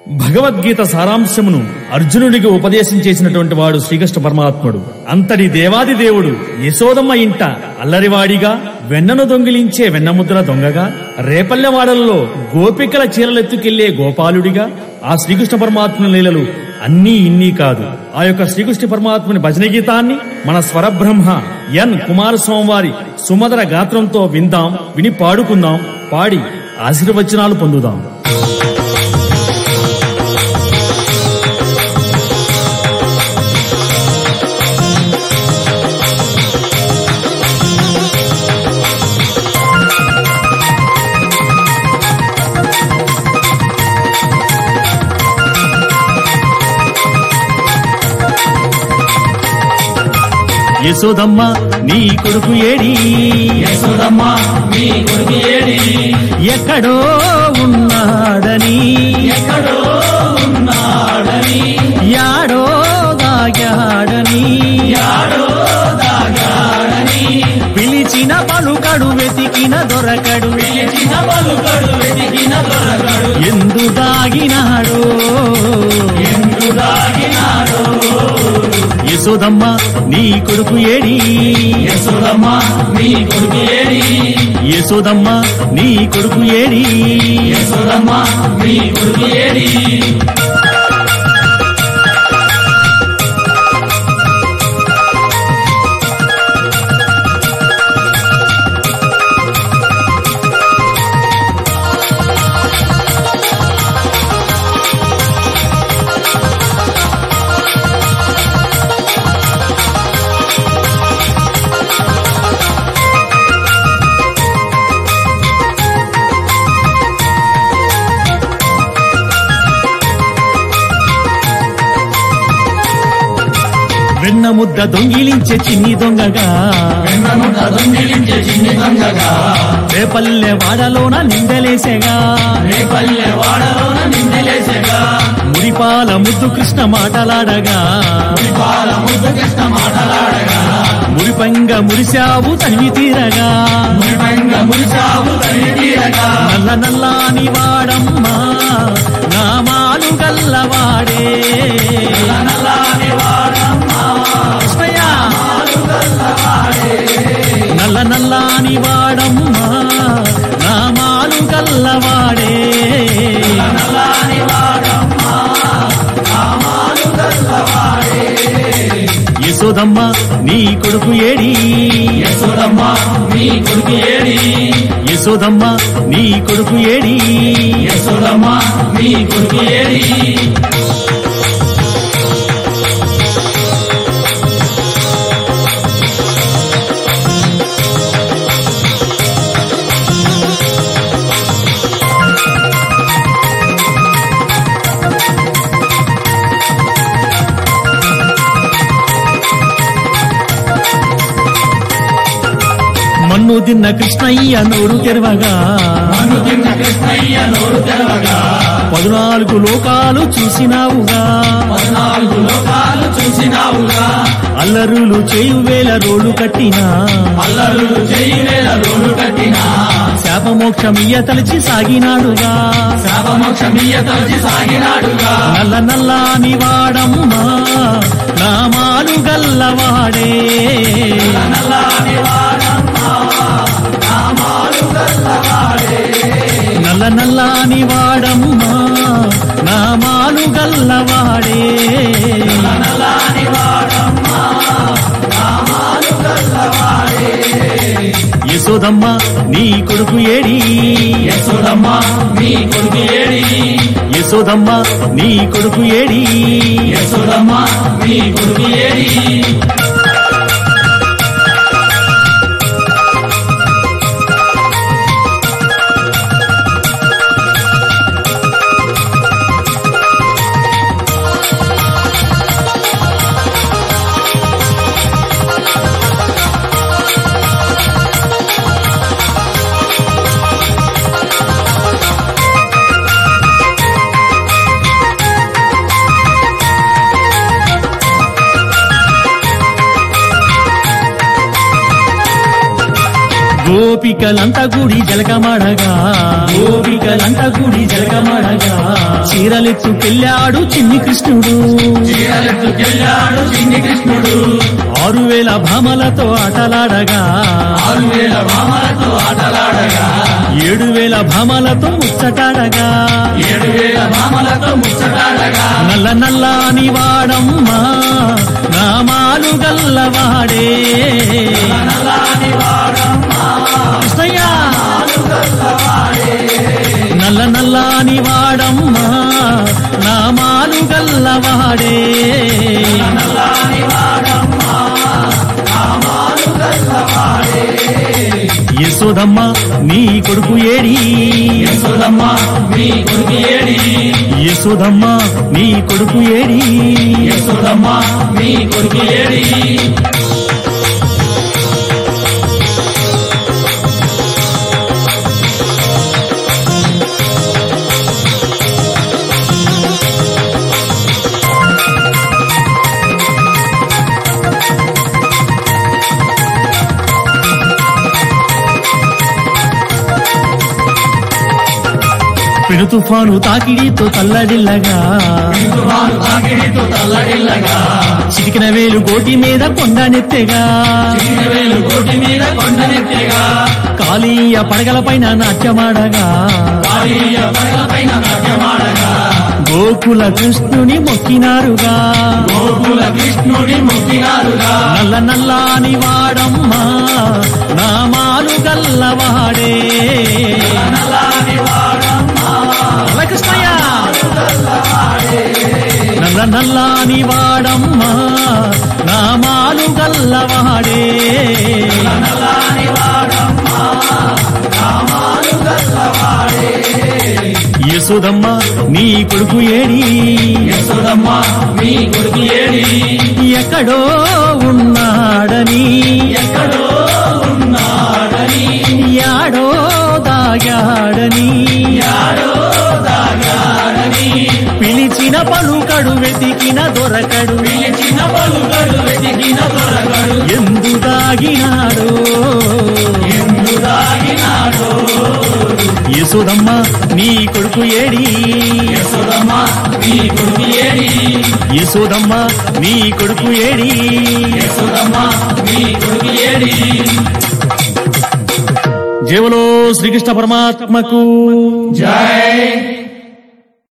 భగవద్గీత సారాంశమును అర్జునుడికి ఉపదేశం చేసినటువంటి వాడు శ్రీకృష్ణ పరమాత్ముడు అంతటి దేవాది దేవుడు యశోదమ్మ ఇంట అల్లరివాడిగా వెన్నను దొంగిలించే వెన్నముద్ర దొంగగా రేపల్లెవాడలలో గోపికల చీరలెత్తుకెళ్లే గోపాలుడిగా ఆ శ్రీకృష్ణ పరమాత్ముని లీలలు అన్నీ ఇన్నీ కాదు ఆ యొక్క శ్రీకృష్ణ పరమాత్ముని భజన గీతాన్ని మన స్వరబ్రహ్మ ఎన్ కుమారస్వామి వారి సుమధుర గాత్రంతో విందాం విని పాడుకుందాం పాడి ఆశీర్వచనాలు పొందుదాం యశోదమ్మ నీ కొడుకు ఏడి యశోదమ్మ మీ కొడుకు ఏడి ఎక్కడో ఉన్నాడని ఎక్కడో ఉన్నాడని యాడో దాగాడని యాడో దాగాడని పిలిచిన పలుకడు వెతికిన దొరకడు పిలిచిన పలుకడు వెతికిన దొరకడు ఎందు దాగినాడో ఎందు దాగినాడో యశోదమ్మ నీ కొడుకు ఏడి యశోదమ్మ మీ కొడుకు ఏడి యశోదమ్మ నీ కొడుకు ఏడి యశోదమ్మ మీ కొడుకు ఏడి వెన్న ముద్ద దొంగిలించే చిన్ని దొంగగా వెన్నముద్ద దొంగిలించే చిన్ని దొంగగా రేపల్లె వాడలోన నిందలేసేగా రేపల్లె వాడలోన నిందలేసగా మురిపాల ముద్దు కృష్ణ మాటలాడగా పాల ముద్దు కృష్ణ మాటలాడగా మురిపంగ మురిశావు తనివి తీరగా మురిపంగ మురిసావు తల్లి తీరగా నల్ల నల్లాని వాడమ్మా నామాలు గల్లవాడే నల్లాని వాడమ్మా కృష్ణయ్య. నల్ల నల్లాని వాడమ్మా నామాలు గల్లవాడే నల్లాని వాడమ్మా నామాలు గల్లవాడే యశోదమ్మ నీ కొడుకు ఏడి యశోదమ్మ మీ కొడుకు ఏడి యశోదమ్మ నీ కొడుకు ఏడి యశోదమ్మ మీ కొడుకు ఏడి మన్ను తిన్న కృష్ణయ్య నోరు తెరవగా మన్ను తిన్న కృష్ణయ్య నోరు తెరవగా పద్నాలుగు లోకాలు చూసినావుగా పద్నాలుగు లోకాలు చూసినావుగా అల్లరులు చేయు వేల రోలు కట్టినా అల్లరులు చేయి వేల రోడ్డు కట్టినా శాపమోక్షమియ్య తలచి సాగినాడుగా శాపమోక్షమీయ తలచి సాగినాడుగా నల్ల నల్లాని వాడమ్మా నామాలు గల్లవాడే నల్లాని వాడమ్మా నామాలు గల్లవాడే నల్ల నల్లాని వాడమ్మా నామాలు గల్లవాడే నల్లాని వాడమ్మా నామాలు గల్లవాడే యశోదమ్మ నీ కొడుకు ఏడి యశోదమ్మ మీ కొడుకు ఏడి యశోదమ్మ నీ కొడుకు ఏడి యశోదమ్మ మీ కొడుకు ఏడి గోపికలంతా గుడి జలకమడగా గోపికలంతా గుడి జలకమడగా చీరలెత్తుకెళ్ళాడు చిన్ని కృష్ణుడు చీరలెత్తుకెళ్ళాడు చిన్ని కృష్ణుడు ఆరు వేల భామలతో ఆటలాడగా ఆరు వేల భామలతో ఆటలాడగా ఏడు వేల భామలతో ముచ్చటాడగా ఏడు వేల భామలతో ముచ్చటాడగా నల్ల నల్లాని వాడమ్మా నామాలు గల్లవాడే నల్లాని వాడమ్మా కృష్ణయ్య నల్ల నల్లాని వాడమ్మా నామాలు గల్లవాడే నల్లాని వాడమ్మా నామాలు గల్లవాడే యశోదమ్మ నీ కొడుకు ఏడి యశోదమ్మ మీ కొడుకు ఏడి యశోదమ్మ నీ కొడుకు ఏడి యశోదమ్మ మీ కొడుకు ఏడి పెను తుఫాను తాకిడితో తల్లడిల్లగా తుఫాను తాకిడితో తల్లడిల్లగా చిటికిన వేలు గోటి మీద కొండనెత్తెగా చిరువేలు కోటి మీద కొండనెత్తేగా కాళీయ పడగల పైన నాట్యమాడగా కాళీయ పైన నాట్యమాడగా గోకుల కృష్ణుని మొక్కినారుగా గోకుల కృష్ణుడి ముక్తినారుగా నల్ల నల్లాని వాడమ్మా నామాలు గల్లవాడే నల్లాని వాడమ్మా నల్ల కృష్ణయ్య నల్ల నల్లాని వాడమ్మా నామాలు గల్లవాడే నల్లాని వాడమ్మా నామాలు గల్లవాడే యశోదమ్మ నీ కొడుకు ఏడి యశోదమ్మ మీ కొడుకు ఏడి ఎక్కడో ఉన్నాడని ఎక్కడో ఉన్నాడని యాడో దాగాడని యాడో దాగాడని పిలిచిన పలుకడు వెతికిన దొరకడు పిలిచిన పలుకడు వెతికిన దొరకడు ఎందు దాగినాడో ఎందు దాగినాడో యశోదమ్మ నీ కొడుకు ఏడి యశోదమ్మ మీ కొడుకు ఏడి యశోదమ్మ నీ కొడుకు ఏడి యశోదమ్మ మీ కొడుకు ఏడి జేవలో శ్రీకృష్ణ పరమాత్మకు జై